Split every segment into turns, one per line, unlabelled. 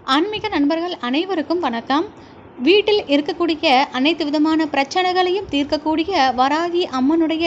ஆன்மீக நண்பர்கள் அனைவருக்கும் வணக்கம் வீட்டில் இருக்கக்கூடிய அனைத்து விதமான பிரச்சனைகளையும் தீர்க்கக்கூடிய வராகி அம்மனுடைய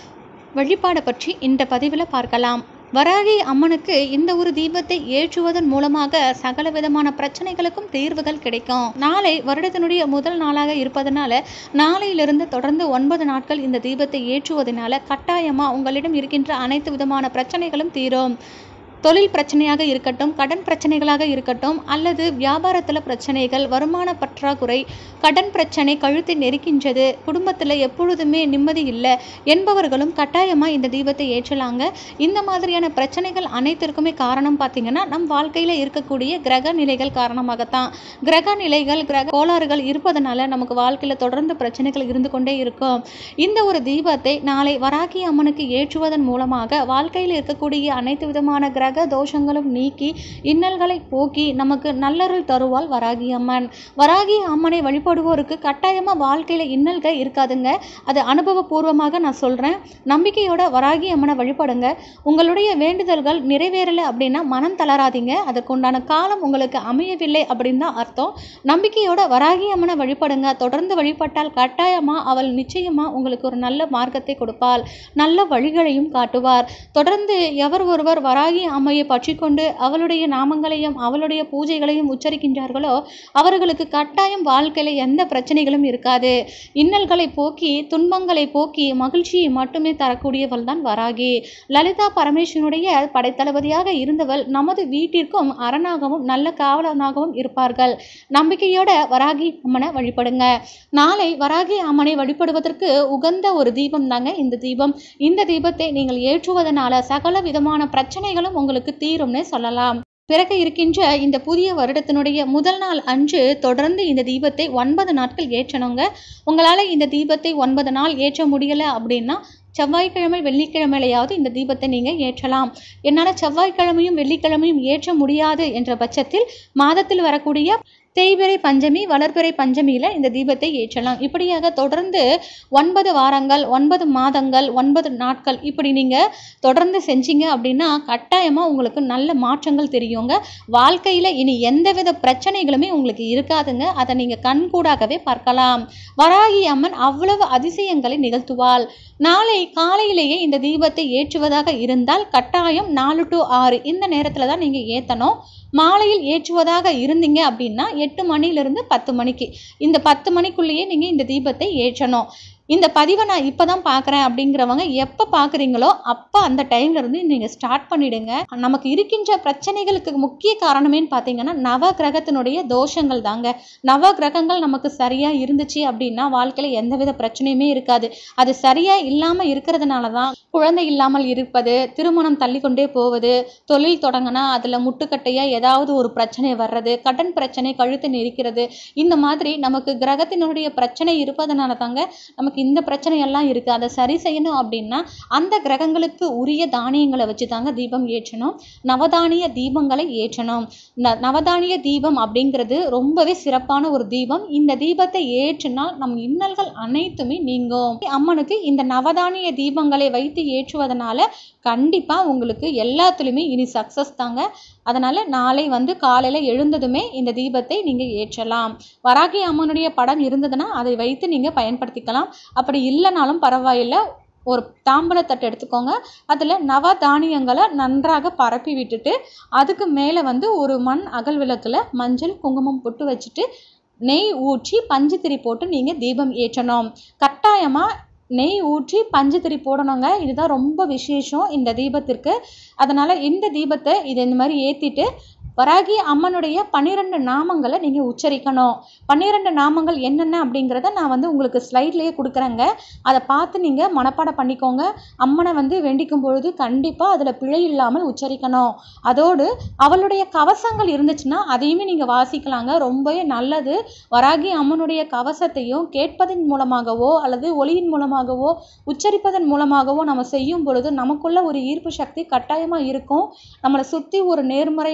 வழிபாடை பற்றி இந்த பதிவில் பார்க்கலாம் வராகி அம்மனுக்கு இந்த ஒரு தீபத்தை ஏற்றுவதன் மூலமாக சகல விதமான பிரச்சனைகளுக்கும் தீர்வுகள் கிடைக்கும் நாளை வருடத்தினுடைய முதல் நாளாக இருப்பதனால நாளையிலிருந்து தொடர்ந்து ஒன்பது நாட்கள் இந்த தீபத்தை ஏற்றுவதனால கட்டாயமாக உங்களிடம் இருக்கின்ற அனைத்து விதமான பிரச்சனைகளும் தீரும் தொழில் பிரச்சனையாக இருக்கட்டும் கடன் பிரச்சனைகளாக இருக்கட்டும் அல்லது வியாபாரத்தில் பிரச்சனைகள் வருமான பற்றாக்குறை கடன் பிரச்சனை கழுத்தை நெருக்கின்றது குடும்பத்தில் எப்பொழுதுமே நிம்மதி இல்லை என்பவர்களும் கட்டாயமாக இந்த தீபத்தை ஏற்றலாங்க இந்த மாதிரியான பிரச்சனைகள் அனைத்திற்குமே காரணம் பார்த்தீங்கன்னா நம் வாழ்க்கையில் இருக்கக்கூடிய கிரக நிலைகள் காரணமாகத்தான் கிரக நிலைகள் கிரக கோளாறுகள் இருப்பதனால நமக்கு வாழ்க்கையில் தொடர்ந்து பிரச்சனைகள் இருந்து கொண்டே இருக்கும் இந்த ஒரு தீபத்தை நாளை வராகி அம்மனுக்கு ஏற்றுவதன் மூலமாக வாழ்க்கையில் இருக்கக்கூடிய அனைத்து விதமான கிரக தோஷங்களும் நீக்கி இன்னல்களை போக்கி நமக்கு நல்லருள் தருவாள் வராகி அம்மன் வராகி அம்மனை வழிபடுவோருக்கு கட்டாயமாக வாழ்க்கையில் இன்னல்கள் இருக்காதுங்க அது அனுபவபூர்வமாக நான் சொல்கிறேன் நம்பிக்கையோட வராகி அம்மனை வழிபடுங்க உங்களுடைய வேண்டுதல்கள் நிறைவேறலை அப்படின்னா மனம் தளராதீங்க அதற்குண்டான காலம் உங்களுக்கு அமையவில்லை அப்படின்னு தான் அர்த்தம் நம்பிக்கையோட வராகி அம்மனை வழிபடுங்க தொடர்ந்து வழிபட்டால் கட்டாயமாக அவள் நிச்சயமாக உங்களுக்கு ஒரு நல்ல மார்க்கத்தை கொடுப்பாள் நல்ல வழிகளையும் காட்டுவார் தொடர்ந்து எவர் ஒருவர் வராகி அம்மையை பற்றிக்கொண்டு அவளுடைய நாமங்களையும் அவளுடைய பூஜைகளையும் உச்சரிக்கின்றார்களோ அவர்களுக்கு கட்டாயம் வாழ்க்கையில் எந்த பிரச்சனைகளும் இருக்காது இன்னல்களை போக்கி துன்பங்களை போக்கி மகிழ்ச்சியை மட்டுமே தரக்கூடியவள் தான் வராகி லலிதா பரமேஸ்வரனுடைய படைத்தளபதியாக இருந்தவள் நமது வீட்டிற்கும் அரணாகவும் நல்ல காவலனாகவும் இருப்பார்கள் நம்பிக்கையோட வராகி அம்மனை வழிபடுங்க நாளை வராகி அம்மனை வழிபடுவதற்கு உகந்த ஒரு தீபம் தாங்க இந்த தீபம் இந்த தீபத்தை நீங்கள் ஏற்றுவதனால சகல விதமான பிரச்சனைகளும் உங்களுக்கு தீரும்னு சொல்லலாம் பிறகு இருக்கின்ற இந்த புதிய வருடத்தினுடைய முதல் நாள் அன்று தொடர்ந்து இந்த தீபத்தை ஒன்பது நாட்கள் ஏற்றணுங்க உங்களால் இந்த தீபத்தை ஒன்பது நாள் ஏற்ற முடியலை அப்படின்னா செவ்வாய்க்கிழமை வெள்ளிக்கிழமையிலையாவது இந்த தீபத்தை நீங்கள் ஏற்றலாம் என்னால் செவ்வாய்க்கிழமையும் வெள்ளிக்கிழமையும் ஏற்ற முடியாது என்ற பட்சத்தில் மாதத்தில் வரக்கூடிய தேய்பிறை பஞ்சமி வளர்பிறை பஞ்சமியில் இந்த தீபத்தை ஏற்றலாம் இப்படியாக தொடர்ந்து ஒன்பது வாரங்கள் ஒன்பது மாதங்கள் ஒன்பது நாட்கள் இப்படி நீங்கள் தொடர்ந்து செஞ்சீங்க அப்படின்னா கட்டாயமாக உங்களுக்கு நல்ல மாற்றங்கள் தெரியுங்க வாழ்க்கையில் இனி எந்தவித பிரச்சனைகளுமே உங்களுக்கு இருக்காதுங்க அதை நீங்கள் கண்கூடாகவே பார்க்கலாம் வராகி அம்மன் அவ்வளவு அதிசயங்களை நிகழ்த்துவாள் நாளை காலையிலேயே இந்த தீபத்தை ஏற்றுவதாக இருந்தால் கட்டாயம் நாலு டு ஆறு இந்த நேரத்தில் தான் நீங்கள் ஏற்றணும் மாலையில் ஏற்றுவதாக இருந்தீங்க அப்படின்னா எட்டு மணிலிருந்து பத்து மணிக்கு இந்த பத்து மணிக்குள்ளேயே நீங்கள் இந்த தீபத்தை ஏற்றணும் இந்த பதிவை நான் இப்போ தான் பார்க்குறேன் அப்படிங்கிறவங்க எப்போ பார்க்குறீங்களோ அப்போ அந்த டைம்லேருந்து நீங்கள் ஸ்டார்ட் பண்ணிடுங்க நமக்கு இருக்கின்ற பிரச்சனைகளுக்கு முக்கிய காரணமேன்னு பார்த்தீங்கன்னா நவ கிரகத்தினுடைய தோஷங்கள் தாங்க நவ கிரகங்கள் நமக்கு சரியாக இருந்துச்சு அப்படின்னா வாழ்க்கையில் எந்தவித பிரச்சனையுமே இருக்காது அது சரியாக இல்லாமல் இருக்கிறதுனால தான் குழந்தை இல்லாமல் இருப்பது திருமணம் தள்ளி கொண்டே போவது தொழில் தொடங்கினா அதில் முட்டுக்கட்டையாக ஏதாவது ஒரு பிரச்சனை வர்றது கடன் பிரச்சனை கழுத்து நெரிக்கிறது இந்த மாதிரி நமக்கு கிரகத்தினுடைய பிரச்சனை இருப்பதனால தாங்க நமக்கு இந்த பிரச்சனையெல்லாம் இருக்குது அதை சரி செய்யணும் அப்படின்னா அந்த கிரகங்களுக்கு உரிய தானியங்களை வச்சு தாங்க தீபம் ஏற்றணும் நவதானிய தீபங்களை ஏற்றணும் ந நவதானிய தீபம் அப்படிங்கிறது ரொம்பவே சிறப்பான ஒரு தீபம் இந்த தீபத்தை ஏற்றினால் நம் இன்னல்கள் அனைத்துமே நீங்கும் அம்மனுக்கு இந்த நவதானிய தீபங்களை வைத்து ஏற்றுவதனால கண்டிப்பாக உங்களுக்கு எல்லாத்துலேயுமே இனி சக்ஸஸ் தாங்க அதனால் நாளை வந்து காலையில் எழுந்ததுமே இந்த தீபத்தை நீங்கள் ஏற்றலாம் வராகி அம்மனுடைய படம் இருந்ததுன்னா அதை வைத்து நீங்கள் பயன்படுத்திக்கலாம் அப்படி இல்லைனாலும் பரவாயில்லை ஒரு தாம்பலத்தட்டு எடுத்துக்கோங்க அதில் நவ தானியங்களை நன்றாக பரப்பி விட்டுட்டு அதுக்கு மேலே வந்து ஒரு மண் அகல் விளக்கில் மஞ்சள் குங்குமம் பொட்டு வச்சுட்டு நெய் ஊற்றி பஞ்சுத்திரி போட்டு நீங்கள் தீபம் ஏற்றணும் கட்டாயமாக நெய் ஊற்றி பஞ்சுத்திரி போடணுங்க இதுதான் ரொம்ப விசேஷம் இந்த தீபத்திற்கு அதனால் இந்த தீபத்தை இது இந்த மாதிரி ஏற்றிட்டு வராகி அம்மனுடைய பன்னிரெண்டு நாமங்களை நீங்கள் உச்சரிக்கணும் பன்னிரெண்டு நாமங்கள் என்னென்ன அப்படிங்கிறத நான் வந்து உங்களுக்கு ஸ்லைட்லேயே கொடுக்குறேங்க அதை பார்த்து நீங்கள் மனப்பாடம் பண்ணிக்கோங்க அம்மனை வந்து வேண்டிக்கும் பொழுது கண்டிப்பாக அதில் பிழை இல்லாமல் உச்சரிக்கணும் அதோடு அவளுடைய கவசங்கள் இருந்துச்சுன்னா அதையுமே நீங்கள் வாசிக்கலாங்க ரொம்பவே நல்லது வராகி அம்மனுடைய கவசத்தையும் கேட்பதன் மூலமாகவோ அல்லது ஒளியின் மூலமாகவோ உச்சரிப்பதன் மூலமாகவோ நம்ம செய்யும் பொழுது நமக்குள்ள ஒரு ஈர்ப்பு சக்தி கட்டாயமாக இருக்கும் நம்மளை சுற்றி ஒரு நேர்மறையான ஆற்றல்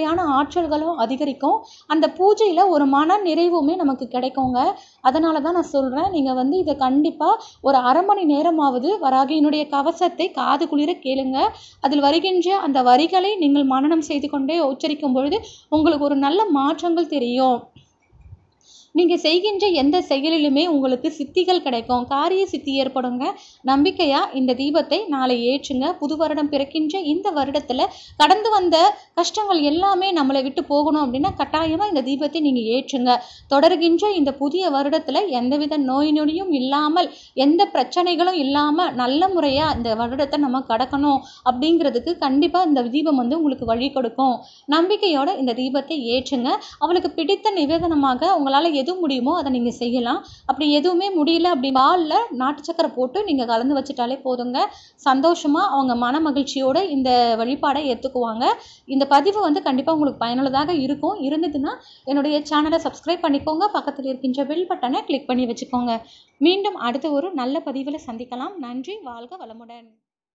ஆற்றல்களும் அதிகரிக்கும் அந்த பூஜையில் ஒரு மன நிறைவுமே நமக்கு கிடைக்குங்க அதனால தான் நான் சொல்கிறேன் நீங்கள் வந்து இதை கண்டிப்பாக ஒரு அரை மணி நேரமாவது வராகியினுடைய கவசத்தை காது குளிர கேளுங்க அதில் வருகின்ற அந்த வரிகளை நீங்கள் மனனம் செய்து கொண்டே உச்சரிக்கும் பொழுது உங்களுக்கு ஒரு நல்ல மாற்றங்கள் தெரியும் நீங்கள் செய்கின்ற எந்த செயலிலுமே உங்களுக்கு சித்திகள் கிடைக்கும் காரிய சித்தி ஏற்படுங்க நம்பிக்கையாக இந்த தீபத்தை நாளை ஏற்றுங்க புது வருடம் பிறக்கின்ற இந்த வருடத்தில் கடந்து வந்த கஷ்டங்கள் எல்லாமே நம்மளை விட்டு போகணும் அப்படின்னா கட்டாயமாக இந்த தீபத்தை நீங்கள் ஏற்றுங்க தொடர்கின்ற இந்த புதிய வருடத்தில் எந்தவித நோய் நொடியும் இல்லாமல் எந்த பிரச்சனைகளும் இல்லாமல் நல்ல முறையாக இந்த வருடத்தை நம்ம கடக்கணும் அப்படிங்கிறதுக்கு கண்டிப்பாக இந்த தீபம் வந்து உங்களுக்கு வழி கொடுக்கும் நம்பிக்கையோட இந்த தீபத்தை ஏற்றுங்க அவளுக்கு பிடித்த நிவேதனமாக உங்களால் எது முடியுமோ அதை நீங்கள் செய்யலாம் அப்படி எதுவுமே முடியல அப்படி பாலில் நாட்டு சக்கரை போட்டு நீங்கள் கலந்து வச்சுட்டாலே போதுங்க சந்தோஷமாக அவங்க மன மகிழ்ச்சியோட இந்த வழிபாடை ஏற்றுக்குவாங்க இந்த பதிவு வந்து கண்டிப்பாக உங்களுக்கு பயனுள்ளதாக இருக்கும் இருந்ததுன்னா என்னுடைய சேனலை சப்ஸ்கிரைப் பண்ணிக்கோங்க பக்கத்தில் இருக்கின்ற பெல் பட்டனை கிளிக் பண்ணி வச்சுக்கோங்க மீண்டும் அடுத்த ஒரு நல்ல பதிவில் சந்திக்கலாம் நன்றி வாழ்க வளமுடன்